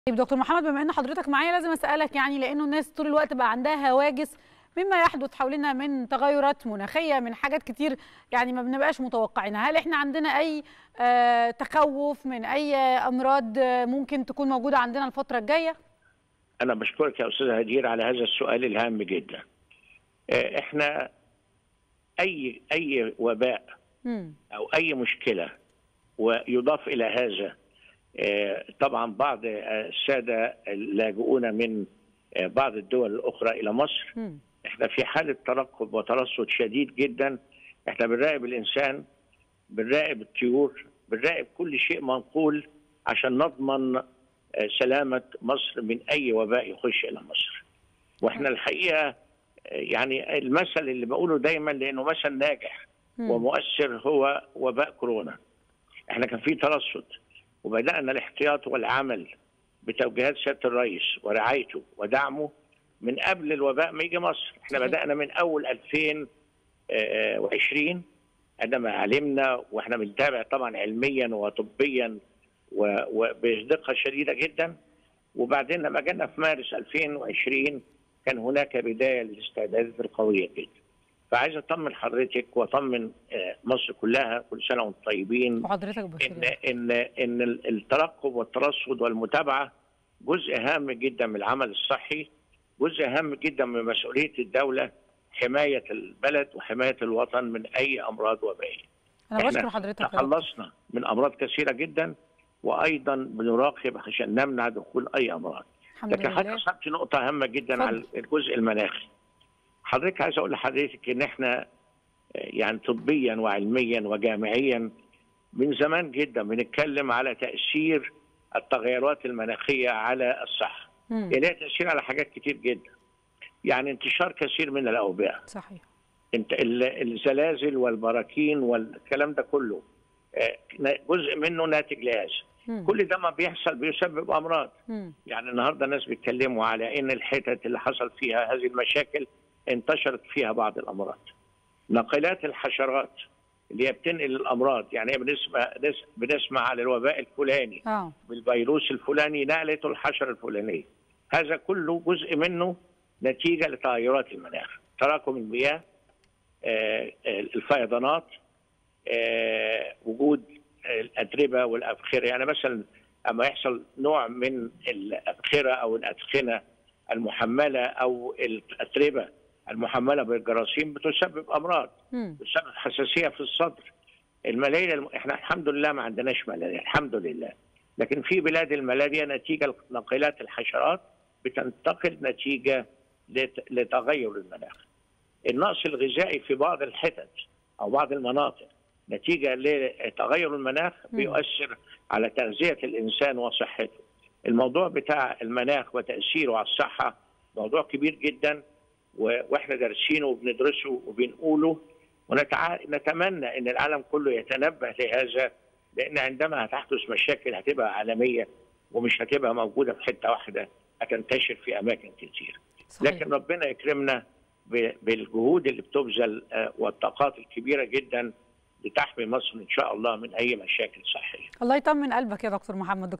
طيب دكتور محمد بما ان حضرتك معايا لازم اسالك يعني لانه الناس طول الوقت بقى عندها هواجس مما يحدث حوالينا من تغيرات مناخيه من حاجات كتير يعني ما بنبقاش متوقعينها هل احنا عندنا اي آه تخوف من اي امراض آه، ممكن تكون موجوده عندنا الفتره الجايه أنا بشكرك يا أستاذ هدير على هذا السؤال الهام جدا. آه، إحنا أي أي وباء مم. أو أي مشكلة ويضاف إلى هذا آه، طبعا بعض آه، السادة اللاجئون من آه، بعض الدول الأخرى إلى مصر مم. إحنا في حالة ترقب وترصد شديد جدا إحنا بنراقب الإنسان بنراقب الطيور بنراقب كل شيء منقول عشان نضمن آه، سلامة مصر من أي وباء يخش إلى مصر وإحنا الحقيقة آه، يعني المثل اللي بقوله دايما لأنه مثل ناجح مم. ومؤثر هو وباء كورونا احنا كان في ترصد وبدأنا الاحتياط والعمل بتوجيهات سيادة الرئيس ورعايته ودعمه من قبل الوباء ما يجي مصر احنا صحيح. بدأنا من أول 2020 عندما علمنا واحنا بنتابع طبعا علميا وطبيا و- وبدقة شديدة جدا وبعدين لما جينا في مارس 2020 كان هناك بداية للاستعدادات القوية جدا فعايز اطمن حضرتك واطمن آه، مصر كلها كل سنه وانتم طيبين وحضرتك بخير ان ان ان الترقب والترصد والمتابعه جزء هام جدا من العمل الصحي جزء هام جدا من مسؤوليه الدوله حمايه البلد وحمايه الوطن من اي امراض وبائيه. انا إحنا بشكر حضرتك يا دكتور. تخلصنا من امراض كثيره جدا وايضا بنراقب عشان نمنع دخول اي امراض. الحمد لكن حضرتك لله اصبت نقطه هامه جدا اتفضل. على الجزء المناخي. حضرتك عايز اقول لحضرتك ان احنا آه، يعني طبيا وعلميا وجامعيا من زمان جدا بنتكلم على تاثير التغيرات المناخيه على الصحه. مم. هي لها تاثير على حاجات كتير جدا. يعني انتشار كثير من الاوبئه. صحيح انت ال- الزلازل والبراكين والكلام ده كله آه، جزء منه ناتج لهذا. مم. كل ده ما بيحصل بيسبب امراض. مم. يعني النهارده الناس بيتكلموا على ان الحتت اللي حصل فيها هذه المشاكل انتشرت فيها بعض الامراض. ناقلات الحشرات اللي هي بتنقل الامراض يعني هي بنسمع نس- بنسمع على الوباء الفلاني اه بالفيروس الفلاني نقلته الحشره الفلانيه. هذا كله جزء منه نتيجه لتغيرات المناخ، تراكم المياه، آه، آه، الفيضانات، آه، وجود الاتربه والابخره، يعني مثلا اما يحصل نوع من الابخره او الادخنه المحمله او الاتربه المحمله بالجراثيم بتسبب امراض، مم. بتسبب حساسيه في الصدر. الملاريا الم... احنا الحمد لله ما عندناش ملاريا الحمد لله لكن في بلاد الملاريا نتيجه نقلات الحشرات بتنتقل نتيجه لت... لتغير المناخ النقص الغذائي في بعض الحتت او بعض المناطق نتيجه لتغير المناخ مم. بيؤثر على تغذيه الانسان وصحته الموضوع بتاع المناخ وتاثيره على الصحه موضوع كبير جدا و... واحنا دارسينه وبندرسه وبنقوله ونتمنى ان العالم كله يتنبه لهذا لان عندما هتحدث مشاكل هتبقى عالميه ومش هتبقى موجوده في حته واحده هتنتشر في اماكن كتير صحيح لكن ربنا يكرمنا ب- بالجهود اللي بتبذل آه، والطاقات الكبيره جدا لتحمي مصر ان شاء الله من اي مشاكل صحيه الله يطمن قلبك يا دكتور محمد